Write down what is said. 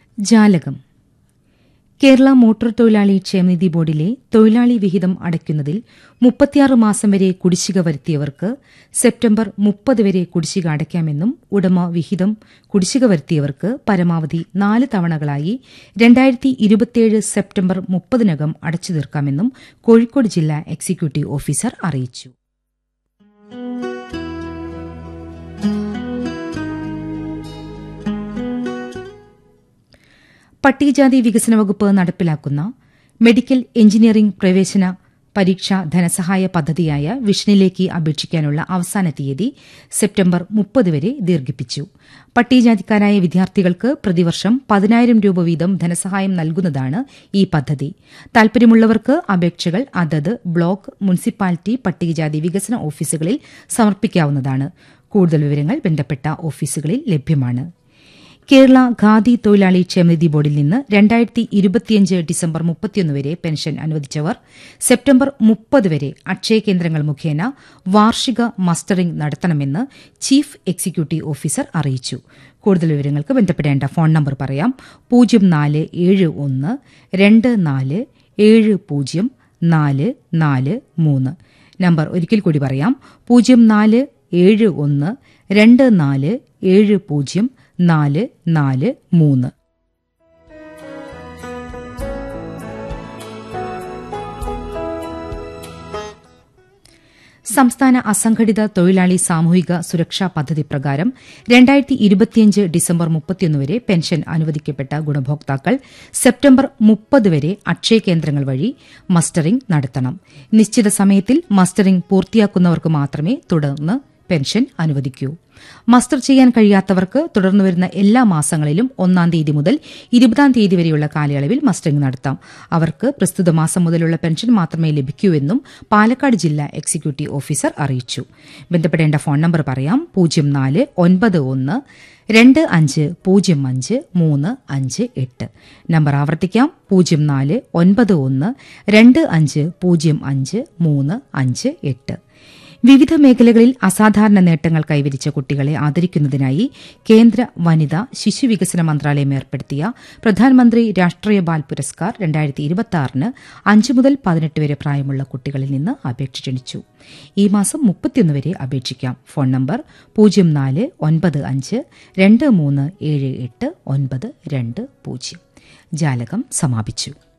ജാലകം കേരള മോട്ടോർ തൊഴിലാളി ക്ഷേമനിധി ബോർഡിലെ തൊഴിലാളി വിഹിതം അടയ്ക്കുന്നതിൽ മുപ്പത്തിയാറ് മാസം വരെ കുടിശ്ശിക വരുത്തിയവർക്ക് സെപ്റ്റംബർ മുപ്പത് വരെ കുടിശ്ശിക അടയ്ക്കാമെന്നും ഉടമ വിഹിതം കുടിശ്ശിക വരുത്തിയവർക്ക് പരമാവധി നാല് തവണകളായി രണ്ടായിരത്തി ഇരുപത്തിയേഴ് സെപ്റ്റംബർ മുപ്പതിനകം അടച്ചു തീർക്കാമെന്നും കോഴിക്കോട് ജില്ലാ എക്സിക്യൂട്ടീവ് ഓഫീസർ അറിയിച്ചു പട്ടികജാതി വികസന വകുപ്പ് നടപ്പിലാക്കുന്ന മെഡിക്കൽ എഞ്ചിനീയറിംഗ് പ്രവേശന പരീക്ഷാ ധനസഹായ പദ്ധതിയായ വിഷനിലേക്ക് അപേക്ഷിക്കാനുള്ള അവസാന തീയതി സെപ്റ്റംബർ മുപ്പത് വരെ ദീർഘിപ്പിച്ചു പട്ടികജാതിക്കാരായ വിദ്യാർത്ഥികൾക്ക് പ്രതിവർഷം പതിനായിരം രൂപ വീതം ധനസഹായം നൽകുന്നതാണ് ഈ പദ്ധതി താൽപര്യമുള്ളവർക്ക് അപേക്ഷകൾ അതത് ബ്ലോക്ക് മുനിസിപ്പാലിറ്റി പട്ടികജാതി വികസന ഓഫീസുകളിൽ സമർപ്പിക്കാവുന്നതാണ് കൂടുതൽ വിവരങ്ങൾ ബന്ധപ്പെട്ട ഓഫീസുകളിൽ ലഭ്യമാണ് കേരള ഖാദി തൊഴിലാളി ക്ഷേമനിധി ബോർഡിൽ നിന്ന് രണ്ടായിരത്തി ഇരുപത്തിയഞ്ച് ഡിസംബർ മുപ്പത്തിയൊന്ന് വരെ പെൻഷൻ അനുവദിച്ചവർ സെപ്റ്റംബർ മുപ്പത് വരെ അക്ഷയ കേന്ദ്രങ്ങൾ മുഖേന വാർഷിക മസ്റ്ററിംഗ് നടത്തണമെന്ന് ചീഫ് എക്സിക്യൂട്ടീവ് ഓഫീസർ അറിയിച്ചു കൂടുതൽ വിവരങ്ങൾക്ക് ബന്ധപ്പെടേണ്ട ഫോൺ നമ്പർ പറയാം പൂജ്യം നാല് ഏഴ് ഒന്ന് രണ്ട് നാല് ഏഴ് പൂജ്യം നാല് നാല് മൂന്ന് നമ്പർ ഒരിക്കൽ കൂടി പറയാം പൂജ്യം നാല് ഏഴ് ഒന്ന് രണ്ട് നാല് ഏഴ് പൂജ്യം നാല് നാല് മൂന്ന് സംസ്ഥാന അസംഘടിത തൊഴിലാളി സാമൂഹിക സുരക്ഷാ പദ്ധതി പ്രകാരം രണ്ടായിരത്തി ഇരുപത്തിയഞ്ച് ഡിസംബർ മുപ്പത്തിയൊന്ന് വരെ പെൻഷൻ അനുവദിക്കപ്പെട്ട ഗുണഭോക്താക്കൾ സെപ്റ്റംബർ മുപ്പത് വരെ അക്ഷയ കേന്ദ്രങ്ങൾ വഴി മസ്റ്ററിംഗ് നടത്തണം നിശ്ചിത സമയത്തിൽ മസ്റ്ററിംഗ് പൂർത്തിയാക്കുന്നവർക്ക് മാത്രമേ തുടർന്ന് പെൻഷൻ അനുവദിക്കൂ മസ്റ്റർ ചെയ്യാൻ കഴിയാത്തവർക്ക് തുടർന്നു വരുന്ന എല്ലാ മാസങ്ങളിലും ഒന്നാം തീയതി മുതൽ ഇരുപതാം തീയതി വരെയുള്ള കാലയളവിൽ മസ്റ്ററിംഗ് നടത്താം അവർക്ക് പ്രസ്തുത മാസം മുതലുള്ള പെൻഷൻ മാത്രമേ ലഭിക്കൂ എന്നും പാലക്കാട് ജില്ലാ എക്സിക്യൂട്ടീവ് ഓഫീസർ അറിയിച്ചു ബന്ധപ്പെടേണ്ട ഫോൺ നമ്പർ പറയാം പൂജ്യം നാല് ഒൻപത് ഒന്ന് രണ്ട് അഞ്ച് പൂജ്യം അഞ്ച് മൂന്ന് അഞ്ച് എട്ട് നമ്പർ ആവർത്തിക്കാം പൂജ്യം നാല് ഒൻപത് ഒന്ന് രണ്ട് അഞ്ച് പൂജ്യം അഞ്ച് മൂന്ന് അഞ്ച് എട്ട് വിവിധ മേഖലകളിൽ അസാധാരണ നേട്ടങ്ങൾ കൈവരിച്ച കുട്ടികളെ ആദരിക്കുന്നതിനായി കേന്ദ്ര വനിതാ ശിശുവികസന മന്ത്രാലയം ഏർപ്പെടുത്തിയ പ്രധാനമന്ത്രി രാഷ്ട്രീയ ബാൽ പുരസ്കാർ രണ്ടായിരത്തി ഇരുപത്തിയാറിന് അഞ്ച് മുതൽ പതിനെട്ട് വരെ പ്രായമുള്ള കുട്ടികളിൽ നിന്ന് അപേക്ഷ ക്ഷണിച്ചു ഈ മാസം മുപ്പത്തിയൊന്ന് വരെ അപേക്ഷിക്കാം ഫോൺ നമ്പർ പൂജ്യം നാല് ഒൻപത് അഞ്ച് രണ്ട് മൂന്ന് ഏഴ് എട്ട് ഒൻപത് രണ്ട് പൂജ്യം ജാലകം സമാപിച്ചു